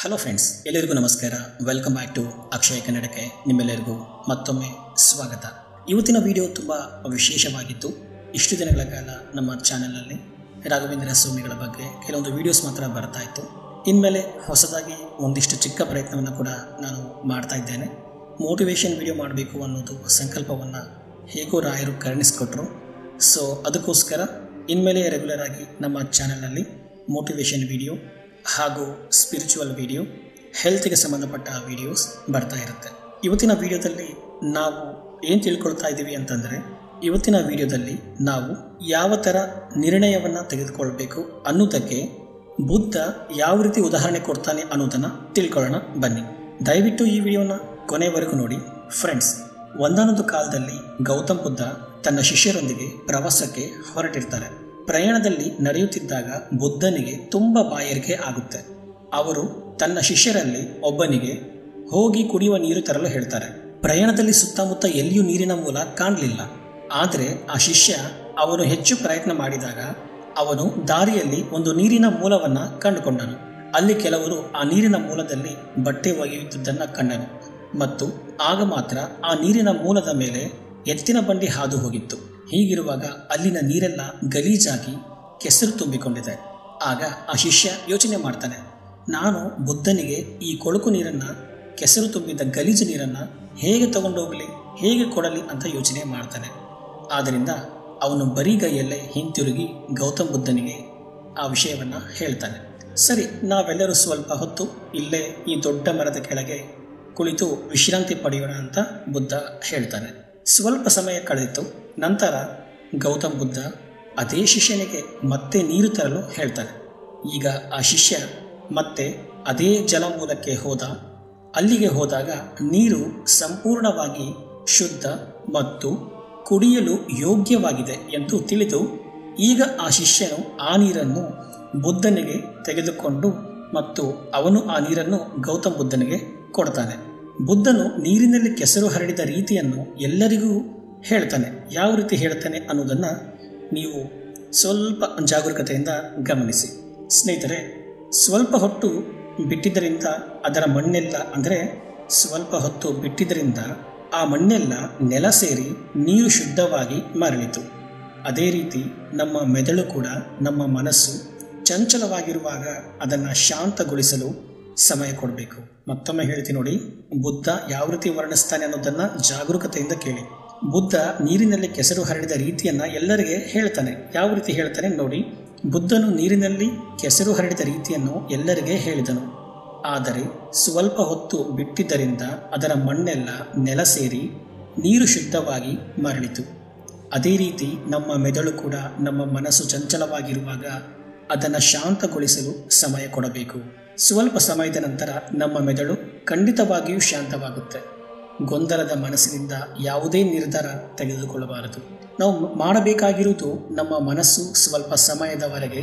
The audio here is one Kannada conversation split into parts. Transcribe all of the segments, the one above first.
ಹಲೋ ಫ್ರೆಂಡ್ಸ್ ಎಲ್ಲರಿಗೂ ನಮಸ್ಕಾರ ವೆಲ್ಕಮ್ ಬ್ಯಾಕ್ ಟು ಅಕ್ಷಯ ಕನ್ನಡಕ್ಕೆ ನಿಮ್ಮೆಲ್ಲರಿಗೂ ಮತ್ತೊಮ್ಮೆ ಸ್ವಾಗತ ಇವತ್ತಿನ ವಿಡಿಯೋ ತುಂಬ ವಿಶೇಷವಾಗಿತ್ತು ಇಷ್ಟು ದಿನಗಳ ಕಾಲ ನಮ್ಮ ಚಾನೆಲ್ನಲ್ಲಿ ರಾಘವೇಂದ್ರ ಸ್ವಾಮಿಗಳ ಬಗ್ಗೆ ಕೆಲವೊಂದು ವಿಡಿಯೋಸ್ ಮಾತ್ರ ಬರ್ತಾ ಇತ್ತು ಇನ್ಮೇಲೆ ಹೊಸದಾಗಿ ಒಂದಿಷ್ಟು ಚಿಕ್ಕ ಪ್ರಯತ್ನವನ್ನು ಕೂಡ ನಾನು ಮಾಡ್ತಾ ಇದ್ದೇನೆ ಮೋಟಿವೇಶನ್ ವಿಡಿಯೋ ಮಾಡಬೇಕು ಅನ್ನೋದು ಸಂಕಲ್ಪವನ್ನು ಹೇಗೋ ರಾಯರು ಕರುಣಿಸ್ಕೊಟ್ರು ಸೊ ಅದಕ್ಕೋಸ್ಕರ ಇನ್ಮೇಲೆ ರೆಗ್ಯುಲರ್ ಆಗಿ ನಮ್ಮ ಚಾನಲ್ನಲ್ಲಿ ಮೋಟಿವೇಶನ್ ವಿಡಿಯೋ ಹಾಗೂ ಸ್ಪಿರಿಚುವಲ್ ವಿಡಿಯೋ ಹೆಲ್ತ್ಗೆ ಸಂಬಂಧಪಟ್ಟ ವಿಡಿಯೋಸ್ ಬರ್ತಾ ಇರುತ್ತೆ ಇವತ್ತಿನ ವಿಡಿಯೋದಲ್ಲಿ ನಾವು ಏನು ತಿಳ್ಕೊಳ್ತಾ ಇದ್ದೀವಿ ಅಂತಂದರೆ ಇವತ್ತಿನ ವಿಡಿಯೋದಲ್ಲಿ ನಾವು ಯಾವ ಥರ ನಿರ್ಣಯವನ್ನು ತೆಗೆದುಕೊಳ್ಬೇಕು ಅನ್ನೋದಕ್ಕೆ ಬುದ್ಧ ಯಾವ ರೀತಿ ಉದಾಹರಣೆ ಕೊಡ್ತಾನೆ ಅನ್ನೋದನ್ನು ತಿಳ್ಕೊಳ್ಳೋಣ ಬನ್ನಿ ದಯವಿಟ್ಟು ಈ ವಿಡಿಯೋನ ಕೊನೆವರೆಗೂ ನೋಡಿ ಫ್ರೆಂಡ್ಸ್ ಒಂದಾನೊಂದು ಕಾಲದಲ್ಲಿ ಗೌತಮ್ ಬುದ್ಧ ತನ್ನ ಶಿಷ್ಯರೊಂದಿಗೆ ಪ್ರವಾಸಕ್ಕೆ ಹೊರಟಿರ್ತಾರೆ ಪ್ರಯಾಣದಲ್ಲಿ ನಡೆಯುತ್ತಿದ್ದಾಗ ಬುದ್ಧನಿಗೆ ತುಂಬ ಬಾಯಾರಿಕೆ ಆಗುತ್ತೆ ಅವರು ತನ್ನ ಶಿಷ್ಯರಲ್ಲಿ ಒಬ್ಬನಿಗೆ ಹೋಗಿ ಕುಡಿಯುವ ನೀರು ತರಲು ಹೇಳ್ತಾರೆ ಪ್ರಯಾಣದಲ್ಲಿ ಸುತ್ತಮುತ್ತ ಎಲ್ಲಿಯೂ ನೀರಿನ ಮೂಲ ಕಾಣಲಿಲ್ಲ ಆದರೆ ಆ ಶಿಷ್ಯ ಅವನು ಹೆಚ್ಚು ಪ್ರಯತ್ನ ಮಾಡಿದಾಗ ಅವನು ದಾರಿಯಲ್ಲಿ ಒಂದು ನೀರಿನ ಮೂಲವನ್ನು ಕಂಡುಕೊಂಡನು ಅಲ್ಲಿ ಕೆಲವರು ಆ ನೀರಿನ ಮೂಲದಲ್ಲಿ ಬಟ್ಟೆ ಒಗೆಯುತ್ತಿದ್ದನ್ನು ಕಂಡನು ಮತ್ತು ಆಗ ಮಾತ್ರ ಆ ನೀರಿನ ಮೂಲದ ಮೇಲೆ ಎತ್ತಿನ ಬಂಡಿ ಹಾದು ಹೋಗಿತ್ತು ಹೀಗಿರುವಾಗ ಅಲ್ಲಿನ ನೀರೆಲ್ಲ ಗಲೀಜಾಗಿ ಕೆಸರು ತುಂಬಿಕೊಂಡಿದೆ ಆಗ ಆ ಶಿಷ್ಯ ಯೋಚನೆ ಮಾಡ್ತಾನೆ ನಾನು ಬುದ್ಧನಿಗೆ ಈ ಕೊಳಕು ನೀರನ್ನು ಕೆಸರು ತುಂಬಿದ ಗಲೀಜು ನೀರನ್ನು ಹೇಗೆ ತಗೊಂಡೋಗಲಿ ಹೇಗೆ ಕೊಡಲಿ ಅಂತ ಯೋಚನೆ ಮಾಡ್ತಾನೆ ಆದ್ದರಿಂದ ಅವನು ಬರಿಗೈಯಲ್ಲೇ ಹಿಂತಿರುಗಿ ಗೌತಮ್ ಬುದ್ಧನಿಗೆ ಆ ವಿಷಯವನ್ನು ಹೇಳ್ತಾನೆ ಸರಿ ನಾವೆಲ್ಲರೂ ಸ್ವಲ್ಪ ಹೊತ್ತು ಇಲ್ಲೇ ಈ ದೊಡ್ಡ ಮರದ ಕೆಳಗೆ ಕುಳಿತು ವಿಶ್ರಾಂತಿ ಪಡೆಯೋಣ ಅಂತ ಬುದ್ಧ ಹೇಳ್ತಾನೆ ಸ್ವಲ್ಪ ಸಮಯ ಕಳೆದಿತ್ತು ನಂತರ ಗೌತಮ್ ಬುದ್ಧ ಅದೇ ಶಿಷ್ಯನಿಗೆ ಮತ್ತೆ ನೀರು ತರಲು ಹೇಳ್ತಾನೆ ಈಗ ಆ ಶಿಷ್ಯ ಮತ್ತೆ ಅದೇ ಜಲಮೂಲಕ್ಕೆ ಹೋದ ಅಲ್ಲಿಗೆ ಹೋದಾಗ ನೀರು ಸಂಪೂರ್ಣವಾಗಿ ಶುದ್ಧ ಮತ್ತು ಕುಡಿಯಲು ಯೋಗ್ಯವಾಗಿದೆ ಎಂದು ತಿಳಿದು ಈಗ ಆ ಶಿಷ್ಯನು ಆ ನೀರನ್ನು ಬುದ್ಧನಿಗೆ ತೆಗೆದುಕೊಂಡು ಮತ್ತು ಅವನು ಆ ನೀರನ್ನು ಗೌತಮ್ ಬುದ್ಧನಿಗೆ ಕೊಡ್ತಾನೆ ಬುದ್ಧನು ನೀರಿನಲ್ಲಿ ಕೆಸರು ಹರಡಿದ ರೀತಿಯನ್ನು ಎಲ್ಲರಿಗೂ ಹೇಳ್ತಾನೆ ಯಾವ ರೀತಿ ಹೇಳ್ತಾನೆ ಅನ್ನೋದನ್ನು ನೀವು ಸ್ವಲ್ಪ ಜಾಗರೂಕತೆಯಿಂದ ಗಮನಿಸಿ ಸ್ನೇಹಿತರೆ ಸ್ವಲ್ಪ ಹೊತ್ತು ಬಿಟ್ಟಿದ್ದರಿಂದ ಅದರ ಮಣ್ಣೆಲ್ಲ ಅಂದರೆ ಸ್ವಲ್ಪ ಹೊತ್ತು ಬಿಟ್ಟಿದ್ದರಿಂದ ಆ ಮಣ್ಣೆಲ್ಲ ನೆಲ ಸೇರಿ ನೀರು ಶುದ್ಧವಾಗಿ ಮರಳಿತು ಅದೇ ರೀತಿ ನಮ್ಮ ಮೆದುಳು ಕೂಡ ನಮ್ಮ ಮನಸ್ಸು ಚಂಚಲವಾಗಿರುವಾಗ ಅದನ್ನು ಶಾಂತಗೊಳಿಸಲು ಸಮಯ ಕೊಡಬೇಕು ಮತ್ತೊಮ್ಮೆ ಹೇಳ್ತೀನಿ ನೋಡಿ ಬುದ್ಧ ಯಾವ ರೀತಿ ವರ್ಣಿಸ್ತಾನೆ ಅನ್ನೋದನ್ನು ಜಾಗರೂಕತೆಯಿಂದ ಕೇಳಿ ಬುದ್ಧ ನೀರಿನಲ್ಲಿ ಕೆಸರು ಹರಡಿದ ರೀತಿಯನ್ನು ಎಲ್ಲರಿಗೆ ಹೇಳ್ತಾನೆ ಯಾವ ರೀತಿ ಹೇಳ್ತಾನೆ ನೋಡಿ ಬುದ್ಧನು ನೀರಿನಲ್ಲಿ ಕೆಸರು ಹರಡಿದ ರೀತಿಯನ್ನು ಎಲ್ಲರಿಗೆ ಹೇಳಿದನು ಆದರೆ ಸ್ವಲ್ಪ ಹೊತ್ತು ಬಿಟ್ಟಿದ್ದರಿಂದ ಅದರ ಮಣ್ಣೆಲ್ಲ ನೆಲ ಸೇರಿ ನೀರು ಶುದ್ಧವಾಗಿ ಮರಳಿತು ಅದೇ ರೀತಿ ನಮ್ಮ ಮೆದುಳು ಕೂಡ ನಮ್ಮ ಮನಸ್ಸು ಚಂಚಲವಾಗಿರುವಾಗ ಅದನ್ನು ಶಾಂತಗೊಳಿಸಲು ಸಮಯ ಕೊಡಬೇಕು ಸ್ವಲ್ಪ ಸಮಯದ ನಂತರ ನಮ್ಮ ಮೆದುಳು ಖಂಡಿತವಾಗಿಯೂ ಶಾಂತವಾಗುತ್ತೆ ಗೊಂದಲದ ಮನಸ್ಸಿನಿಂದ ಯಾವುದೇ ನಿರ್ಧಾರ ತೆಗೆದುಕೊಳ್ಳಬಾರದು ನಾವು ಮಾಡಬೇಕಾಗಿರುವುದು ನಮ್ಮ ಮನಸ್ಸು ಸ್ವಲ್ಪ ಸಮಯದವರೆಗೆ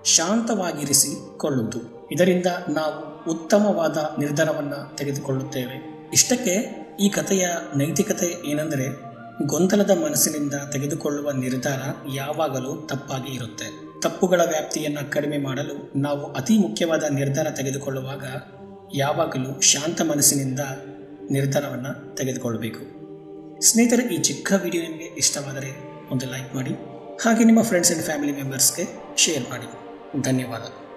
ಶಾಂತವಾಗಿರಿಸಿಕೊಳ್ಳುವುದು ಇದರಿಂದ ನಾವು ಉತ್ತಮವಾದ ನಿರ್ಧಾರವನ್ನು ತೆಗೆದುಕೊಳ್ಳುತ್ತೇವೆ ಇಷ್ಟಕ್ಕೆ ಈ ಕಥೆಯ ನೈತಿಕತೆ ಏನೆಂದರೆ ಗೊಂದಲದ ಮನಸ್ಸಿನಿಂದ ತೆಗೆದುಕೊಳ್ಳುವ ನಿರ್ಧಾರ ಯಾವಾಗಲೂ ತಪ್ಪಾಗಿ ಇರುತ್ತೆ ತಪ್ಪುಗಳ ವ್ಯಾಪ್ತಿಯನ್ನು ಕಡಿಮೆ ಮಾಡಲು ನಾವು ಅತಿ ಮುಖ್ಯವಾದ ನಿರ್ಧಾರ ತೆಗೆದುಕೊಳ್ಳುವಾಗ ಯಾವಾಗಲೂ ಶಾಂತ ಮನಸ್ಸಿನಿಂದ ನಿರ್ಧಾರವನ್ನು ತೆಗೆದುಕೊಳ್ಳಬೇಕು ಸ್ನೇಹಿತರೆ ಈ ಚಿಕ್ಕ ವಿಡಿಯೋ ನಿಮಗೆ ಇಷ್ಟವಾದರೆ ಒಂದು ಲೈಕ್ ಮಾಡಿ ಹಾಗೆ ನಿಮ್ಮ ಫ್ರೆಂಡ್ಸ್ ಆ್ಯಂಡ್ ಫ್ಯಾಮಿಲಿ ಮೆಂಬರ್ಸ್ಗೆ ಶೇರ್ ಮಾಡಿ ಧನ್ಯವಾದ